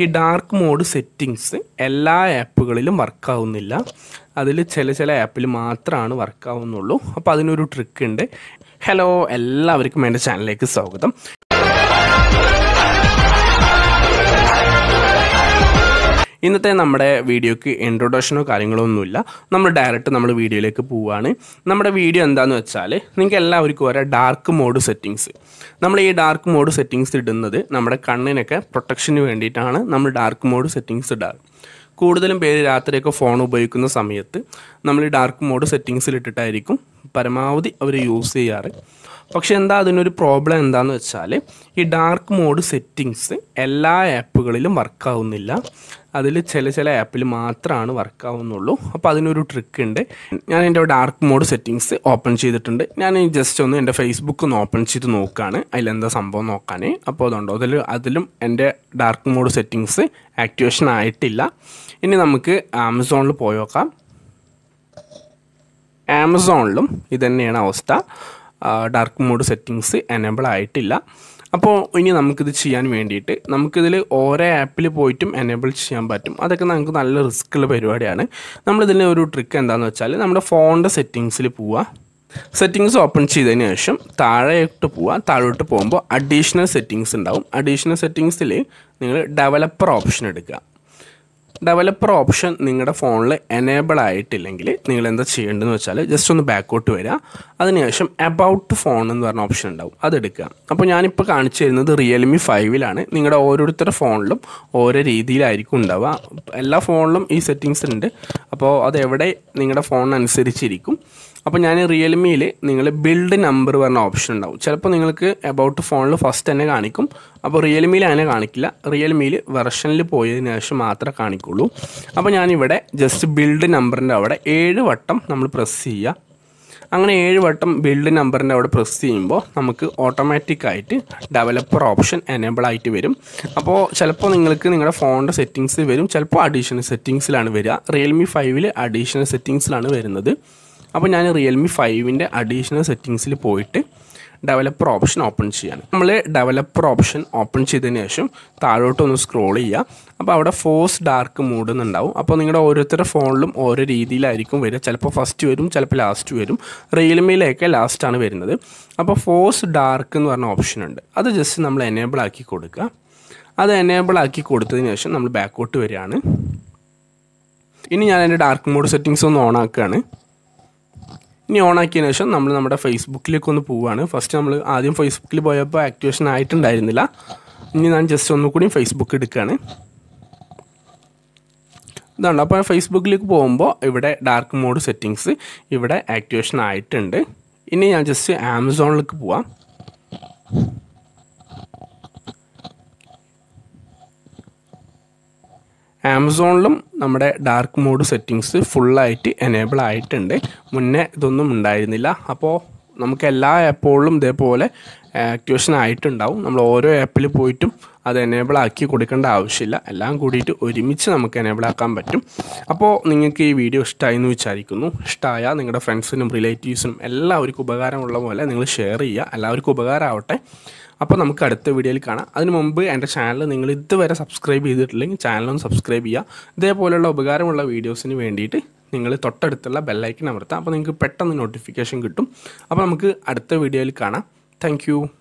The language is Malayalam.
ഈ ഡാർക്ക് മോഡ് സെറ്റിങ്സ് എല്ലാ ആപ്പുകളിലും വർക്കാവുന്നില്ല അതിൽ ചില ചില ആപ്പിൽ മാത്രമാണ് വർക്കാവുന്നുള്ളൂ അപ്പോൾ അതിനൊരു ട്രിക്ക് ഉണ്ട് ഹലോ എല്ലാവർക്കും എൻ്റെ ചാനലിലേക്ക് സ്വാഗതം ഇന്നത്തെ നമ്മുടെ വീഡിയോക്ക് ഇൻട്രൊഡക്ഷനോ കാര്യങ്ങളോ ഒന്നുമില്ല നമ്മൾ ഡയറക്റ്റ് നമ്മൾ വീഡിയോയിലേക്ക് പോവുകയാണ് നമ്മുടെ വീഡിയോ എന്താണെന്ന് വെച്ചാൽ നിങ്ങൾക്ക് എല്ലാവർക്കും ഒരേ ഡാർക്ക് മോഡ് സെറ്റിങ്സ് നമ്മൾ ഈ ഡാർക്ക് മോഡ് സെറ്റിങ്സ് ഇടുന്നത് നമ്മുടെ കണ്ണിനൊക്കെ പ്രൊട്ടക്ഷന് വേണ്ടിയിട്ടാണ് നമ്മൾ ഡാർക്ക് മോഡ് സെറ്റിങ്സ് ഇടാറ് കൂടുതലും പേര് രാത്രിയൊക്കെ ഫോൺ ഉപയോഗിക്കുന്ന സമയത്ത് നമ്മൾ ഈ ഡാർക്ക് മോഡ് സെറ്റിങ്സിൽ ഇട്ടിട്ടായിരിക്കും പരമാവധി അവർ യൂസ് ചെയ്യാറ് പക്ഷെ എന്താ അതിനൊരു പ്രോബ്ലം എന്താണെന്ന് വെച്ചാൽ ഈ ഡാർക്ക് മോഡ് സെറ്റിങ്സ് എല്ലാ ആപ്പുകളിലും വർക്കാവുന്നില്ല അതിൽ ചില ചില ആപ്പിൽ മാത്രമാണ് വർക്കാവുന്നുള്ളൂ അപ്പോൾ അതിനൊരു ട്രിക്ക് ഉണ്ട് ഞാൻ എൻ്റെ ഡാർക്ക് മോഡ് സെറ്റിങ്സ് ഓപ്പൺ ചെയ്തിട്ടുണ്ട് ഞാൻ ജസ്റ്റ് ഒന്ന് എൻ്റെ ഫേസ്ബുക്ക് ഒന്ന് ഓപ്പൺ ചെയ്ത് നോക്കുകയാണ് അതിലെന്താ സംഭവം നോക്കാൻ അപ്പോൾ അതുണ്ടോ അതിൽ അതിലും എൻ്റെ ഡാർക്ക് മോഡ് സെറ്റിങ്സ് ആക്ടിവേഷൻ ആയിട്ടില്ല ഇനി നമുക്ക് ആമസോണിൽ പോയി നോക്കാം ആമസോണിലും ഇതുതന്നെയാണ് അവസ്ഥ ഡാർക്ക് മോഡ് സെറ്റിങ്സ് എനേബിൾ ആയിട്ടില്ല അപ്പോൾ ഇനി നമുക്കിത് ചെയ്യാൻ വേണ്ടിയിട്ട് നമുക്കിതിൽ ഓരോ ആപ്പിൽ പോയിട്ടും എനേബിൾ ചെയ്യാൻ പറ്റും അതൊക്കെ നമുക്ക് നല്ല റിസ്ക് ഉള്ള പരിപാടിയാണ് നമ്മളിതിൻ്റെ ഒരു ട്രിക്ക് എന്താണെന്ന് വെച്ചാൽ നമ്മുടെ ഫോണിൻ്റെ സെറ്റിങ്സിൽ പോവുക സെറ്റിങ്സ് ഓപ്പൺ ചെയ്തതിന് ശേഷം താഴെയിട്ട് പോവുക താഴോട്ട് പോകുമ്പോൾ അഡീഷണൽ സെറ്റിങ്സ് ഉണ്ടാവും അഡീഷണൽ സെറ്റിങ്സിൽ നിങ്ങൾ ഡെവലപ്പർ ഓപ്ഷൻ എടുക്കുക ഡെവലപ്പർ ഓപ്ഷൻ നിങ്ങളുടെ ഫോണിൽ എനേബിൾ ആയിട്ടില്ലെങ്കിൽ നിങ്ങൾ എന്താ ചെയ്യേണ്ടതെന്ന് വെച്ചാൽ ജസ്റ്റ് ഒന്ന് ബാക്കോട്ട് വരിക അതിനുശേഷം അബൌട്ട് ഫോൺ എന്ന് പറഞ്ഞ ഓപ്ഷൻ ഉണ്ടാവും അതെടുക്കുക അപ്പോൾ ഞാനിപ്പോൾ കാണിച്ചു തരുന്നത് റിയൽമി ഫൈവിലാണ് നിങ്ങളുടെ ഓരോരുത്തരുടെ ഫോണിലും ഓരോ രീതിയിലായിരിക്കും ഉണ്ടാവുക എല്ലാ ഫോണിലും ഈ സെറ്റിങ്സ് ഉണ്ട് അപ്പോൾ അത് എവിടെ നിങ്ങളുടെ ഫോണിനനുസരിച്ചിരിക്കും അപ്പോൾ ഞാൻ റിയൽമിയിൽ നിങ്ങൾ ബിൽഡ് നമ്പർ പറഞ്ഞ ഓപ്ഷൻ ഉണ്ടാവും ചിലപ്പോൾ നിങ്ങൾക്ക് അബൌട്ട് ഫോണിൽ ഫസ്റ്റ് തന്നെ കാണിക്കും അപ്പോൾ റിയൽമിയിൽ അങ്ങനെ കാണിക്കില്ല റിയൽമിയിൽ വെർഷനിൽ പോയതിന് ശേഷം മാത്രമേ കാണിക്കുള്ളൂ അപ്പോൾ ഞാനിവിടെ ജസ്റ്റ് ബിൽഡ് നമ്പറിൻ്റെ അവിടെ ഏഴ് വട്ടം നമ്മൾ പ്രസ് ചെയ്യുക അങ്ങനെ ഏഴ് വട്ടം ബിൽഡ് നമ്പറിൻ്റെ അവിടെ പ്രസ് ചെയ്യുമ്പോൾ നമുക്ക് ഓട്ടോമാറ്റിക്കായിട്ട് ഡെവലപ്പർ ഓപ്ഷൻ എനേബിൾ ആയിട്ട് വരും അപ്പോൾ ചിലപ്പോൾ നിങ്ങൾക്ക് നിങ്ങളുടെ ഫോണിൻ്റെ സെറ്റിങ്സ് വരും ചിലപ്പോൾ അഡീഷണൽ സെറ്റിങ്സിലാണ് വരിക റിയൽമി ഫൈവിൽ അഡീഷണൽ സെറ്റിങ്സിലാണ് വരുന്നത് അപ്പോൾ ഞാൻ റിയൽമി ഫൈവിൻ്റെ അഡീഷണൽ സെറ്റിങ്സിൽ പോയിട്ട് ഡെവലപ്പർ ഓപ്ഷൻ ഓപ്പൺ ചെയ്യാണ് നമ്മൾ ഡെവലപ്പർ ഓപ്ഷൻ ഓപ്പൺ ചെയ്തതിന് ശേഷം താഴോട്ട് ഒന്ന് സ്ക്രോൾ ചെയ്യുക അപ്പോൾ അവിടെ ഫോഴ്സ് ഡാർക്ക് മൂഡ് എന്നുണ്ടാവും അപ്പോൾ നിങ്ങളുടെ ഓരോരുത്തരുടെ ഫോണിലും ഓരോ രീതിയിലായിരിക്കും വരിക ചിലപ്പോൾ ഫസ്റ്റ് വരും ചിലപ്പോൾ ലാസ്റ്റ് വരും റിയൽമിയിലേക്ക് ലാസ്റ്റാണ് വരുന്നത് അപ്പോൾ ഫോഴ്സ് ഡാർക്ക് എന്ന് പറഞ്ഞ ഓപ്ഷൻ ഉണ്ട് അത് ജസ്റ്റ് നമ്മൾ എനേബിൾ ആക്കി കൊടുക്കുക അത് എനേബിൾ ആക്കി കൊടുത്തതിന് ശേഷം നമ്മൾ ബാക്കോട്ട് വരികയാണ് ഇനി ഞാൻ എൻ്റെ ഡാർക്ക് മോഡ് സെറ്റിങ്സ് ഒന്ന് ഓൺ ആക്കുകയാണ് ഇനി ഓൺ ആക്കിയതിന് ശേഷം നമ്മൾ നമ്മുടെ ഫേസ്ബുക്കിലേക്ക് ഒന്ന് പോവുകയാണ് ഫസ്റ്റ് നമ്മൾ ആദ്യം ഫേസ്ബുക്കിൽ പോയപ്പോൾ ആക്ടിവേഷൻ ആയിട്ടുണ്ടായിരുന്നില്ല ഇനി ഞാൻ ജസ്റ്റ് ഒന്നുകൂടി ഫേസ്ബുക്ക് എടുക്കുകയാണ് ഇതാണ് അപ്പോൾ ഫേസ്ബുക്കിലേക്ക് പോകുമ്പോൾ ഇവിടെ ഡാർക്ക് മോഡ് സെറ്റിങ്സ് ഇവിടെ ആക്ടിവേഷൻ ആയിട്ടുണ്ട് ഇനി ഞാൻ ജസ്റ്റ് ആമസോണിലേക്ക് പോവാം ആമസോണിലും നമ്മുടെ ഡാർക്ക് മോഡ് സെറ്റിങ്സ് ഫുള്ളായിട്ട് എനേബിൾ ആയിട്ടുണ്ട് മുന്നേ ഇതൊന്നും ഉണ്ടായിരുന്നില്ല അപ്പോൾ നമുക്ക് എല്ലാ ആപ്പുകളിലും ഇതേപോലെ ആക്ടിവേഷൻ ആയിട്ടുണ്ടാവും നമ്മൾ ഓരോ ആപ്പിൽ പോയിട്ടും അത് എനേബിൾ ആക്കി കൊടുക്കേണ്ട ആവശ്യമില്ല എല്ലാം കൂടിയിട്ട് ഒരുമിച്ച് നമുക്ക് എനേബിൾ ആക്കാൻ പറ്റും അപ്പോൾ നിങ്ങൾക്ക് ഈ വീഡിയോ ഇഷ്ടമായി എന്ന് വിചാരിക്കുന്നു ഇഷ്ടമായ നിങ്ങളുടെ ഫ്രണ്ട്സിനും റിലേറ്റീവ്സിനും എല്ലാവർക്കും ഉപകാരമുള്ള പോലെ നിങ്ങൾ ഷെയർ ചെയ്യുക എല്ലാവർക്കും ഉപകാരമാവട്ടെ അപ്പോൾ നമുക്ക് അടുത്ത വീഡിയോയിൽ കാണാം അതിന് മുമ്പ് എൻ്റെ ചാനൽ നിങ്ങൾ ഇതുവരെ സബ്സ്ക്രൈബ് ചെയ്തിട്ടില്ലെങ്കിൽ ചാനലൊന്ന് സബ്സ്ക്രൈബ് ചെയ്യുക ഇതേപോലെയുള്ള ഉപകാരമുള്ള വീഡിയോസിന് വേണ്ടിയിട്ട് നിങ്ങൾ തൊട്ടടുത്തുള്ള ബെല്ലൈക്കൻ അമർത്താം അപ്പോൾ നിങ്ങൾക്ക് പെട്ടെന്ന് നോട്ടിഫിക്കേഷൻ കിട്ടും അപ്പോൾ നമുക്ക് അടുത്ത വീഡിയോയിൽ കാണാം താങ്ക്